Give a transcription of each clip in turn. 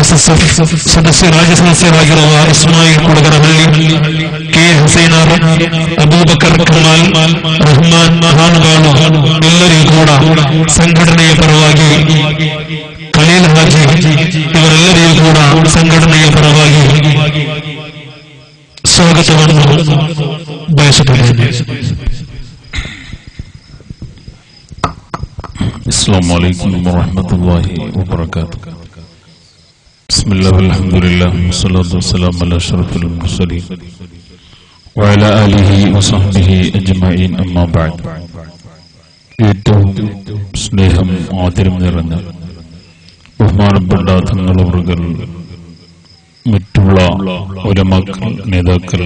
S S F സദസ്യ രാജ്യസദസ്യരാಗಿರುವ Ismail Kudakarahalli K Husainar Abubakar Kamal Rahman ಮಹಾನುಭಾವು ಎಲ್ಲರಿಗೂ ಕೂಡ ಸಂಘಟನೆಯ ಪರವಾಗಿ ಖಲೀಲ್ ಹಾಜಿ ಇವರೆಲ್ಲರಿಗೂ ಕೂಡ ಸಂಘಟನೆಯ ಪರವಾಗಿ ಸ್ವಾಗತವನ್ನು ಬಯಸುತ್ತೇನೆ السلام عليكم ورحمة الله وبركاته بسم الله والحمد لله والصلاة والسلام على أشرف المرسلين وعلى آله وصحبه أجمعين أما بعد ഏറ്റവും സ്നേഹം ആദരം നിറഞ്ഞ ബഹുമാനപ്പെട്ട തങ്ങളവറുകൾ മറ്റുള്ള ഉലമാക്കൾ നേതാക്കൾ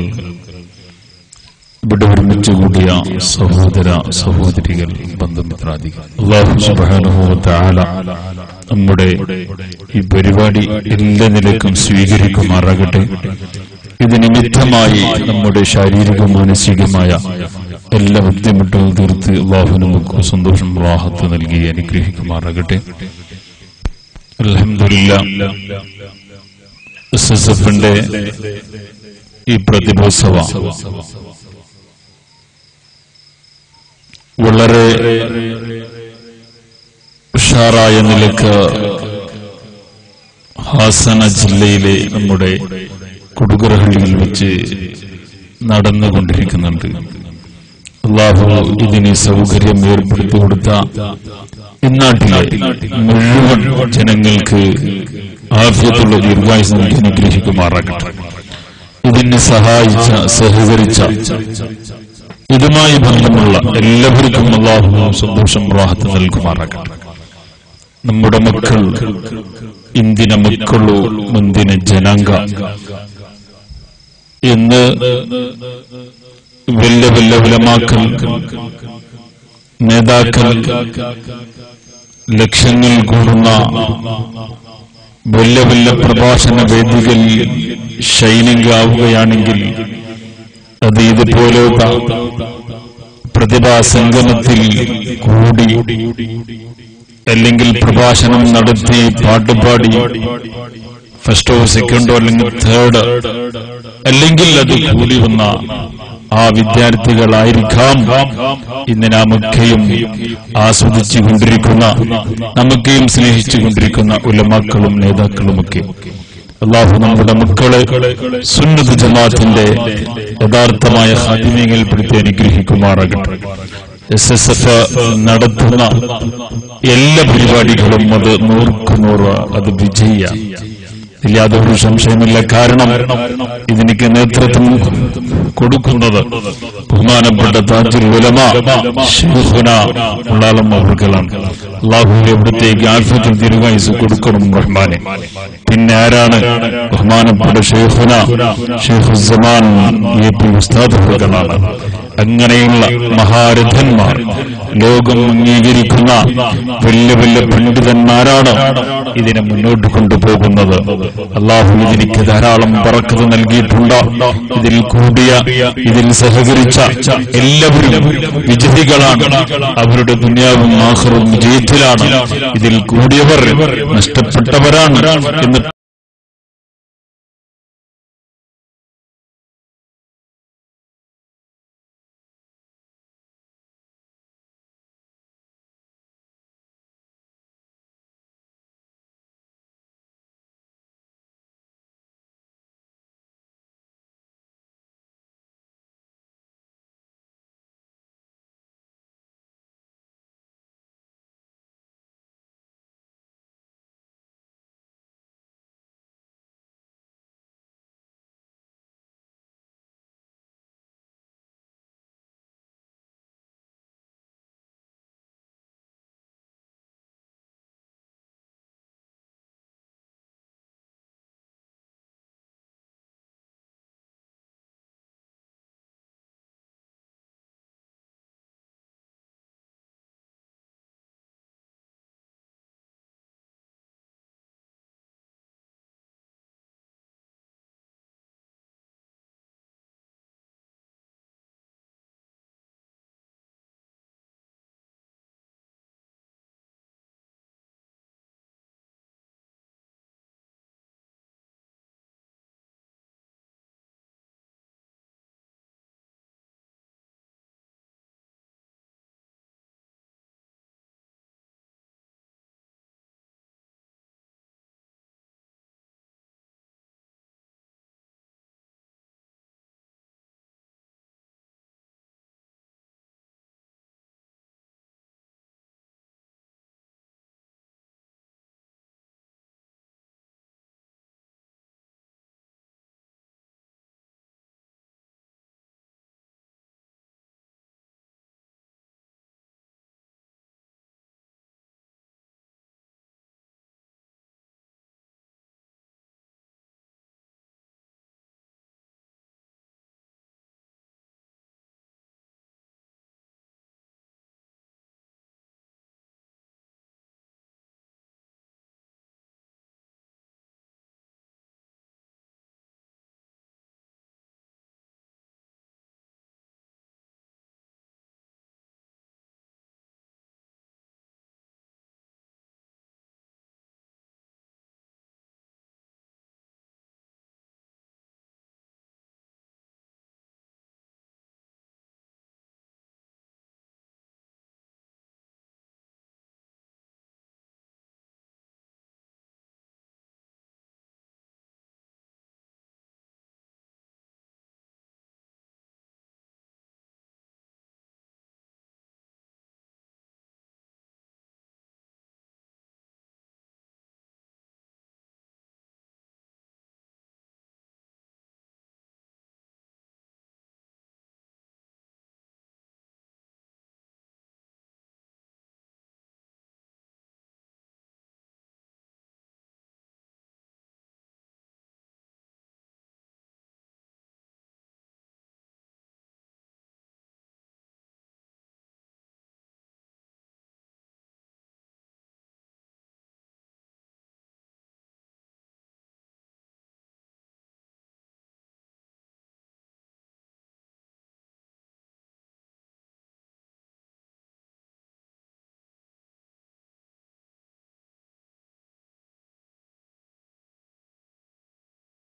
ഇവിടെ ഒരുമിച്ച് കൂടിയ സഹോദര സഹോദരികൾ ബന്ധുമിത്രാദികൾ അള്ളാഹു സുബ്ഹാനഹു വ തആല നമ്മുടെ ഈ പരിപാടി എല്ലാ നിലക്കും സ്വീകരിക്കുമാറാകട്ടെ ഇത് നിമിത്തമായി നമ്മുടെ ശാരീരിക മാനസികമായ എല്ലാ ബുദ്ധിമുട്ടുകളും തീർത്ത് അള്ളാഹു നമുക്ക് സന്തോഷം റാഹത്ത് നൽകി അനുഗ്രഹിക്കുമാറാകട്ടെ അൽഹംദുലില്ല എസ് എസ് എഫിന്റെ ഈ പ്രതിഭോത്സവ വളരെ ഉഷാറായ നിലക്ക് ഹാസന ജില്ലയിലെ നമ്മുടെ കൊടുകരഹള്ളിയിൽ വെച്ച് നടന്നുകൊണ്ടിരിക്കുന്നുണ്ട് അള്ളാഹു ഇതിന് സൗകര്യം ഏർപ്പെടുത്തി കൊടുത്ത ഇന്നാട്ടിലെ മുഴുവൻ ജനങ്ങൾക്ക് ആഫ്യത്തുള്ള ദീർഘായുസ് നൽകി അനുഗ്രഹിക്കുമാറാകട്ടെ ഇതിന് സഹായിച്ച സഹകരിച്ച ഇതുമായി ബന്ധമുള്ള എല്ലാവർക്കും അള്ളാഹു സന്തോഷം റാഹത്ത് നൽകുമാറാകട്ടെ നമ്മുടെ മക്കൾ ഇന്ദിന മക്കളു മുന്തിന ജനാംഗ എന്ന് വല്യ വല്യ ഉലമാക്കൾ നേതാക്കൾ ലക്ഷങ്ങൾ കൂടുന്ന വല്യ വല്യ പ്രഭാഷണ വേദികളിൽ ഷൈനിങ് ആവുകയാണെങ്കിൽ അത് ഇതുപോലത്തെ പ്രതിഭാ സംഗമത്തിൽ കൂടി അല്ലെങ്കിൽ പ്രഭാഷണം നടത്തി പാട്ടുപാടി ഫസ്റ്റോ സെക്കൻഡോ അല്ലെങ്കിൽ തേർഡ് അല്ലെങ്കിൽ അത് കൂടി വന്ന ആ വിദ്യാർത്ഥികളായിരിക്കാം ഇന്ന് നാമൊക്കെയും ആസ്വദിച്ചു കൊണ്ടിരിക്കുന്ന നമുക്കെയും സ്നേഹിച്ചു കൊണ്ടിരിക്കുന്ന ഉലമാക്കളും നേതാക്കളുമൊക്കെ അള്ളാഹു നമ്മുടെ മക്കളെ സുന്നത്ത് ജമാഅത്തിന്റെ യഥാർത്ഥമായ ഹാദിമ്യങ്ങൾപ്പെടുത്തി അനുഗ്രഹിക്കുമാറാകട്ടെ എസ് എസ് എഫ് നടത്തുന്ന എല്ലാ പരിപാടികളും അത് നൂറുക്കുനൂറ് അത് വിജയ ഇല്ല അതൊരു സംശയമില്ല കാരണം ഇതിനൊക്കെ നേതൃത്വം കൊടുക്കുന്നത് ബഹുമാനപ്പെട്ട താജുൽ ഉലമ ഷെയ്ഖുന ഉള്ളാളം അവർകളാണ് അള്ളാഹു എവിടത്തേക്ക് ആൽഫത്തിൽ തിരുവായുസ് കൊടുക്കണം റഹ്മാനെ പിന്നെ ആരാണ് ബഹുമാനപ്പെട്ട ഷെയ്ഖുന ഷെയ്ഖുസമാൻ എ പി ഉസ്താദ് അവർകളാണ് അങ്ങനെയുള്ള മഹാരഥന്മാർ ലോകം അംഗീകരിക്കുന്ന വലിയ വലിയ പണ്ഡിതന്മാരാണ് ഇതിനെ മുന്നോട്ട് കൊണ്ടുപോകുന്നത് അള്ളാഹു ഇതിലേക്ക് ധാരാളം പറക്കത് നൽകിയിട്ടുണ്ട് ഇതിൽ കൂടിയ ഇതിൽ സഹകരിച്ച എല്ലാവരും വിജയികളാണ് അവരുടെ ദുനിയാവും ആഹ്റും വിജയത്തിലാണ് ഇതിൽ കൂടിയവർ നഷ്ടപ്പെട്ടവരാണ് എന്ന്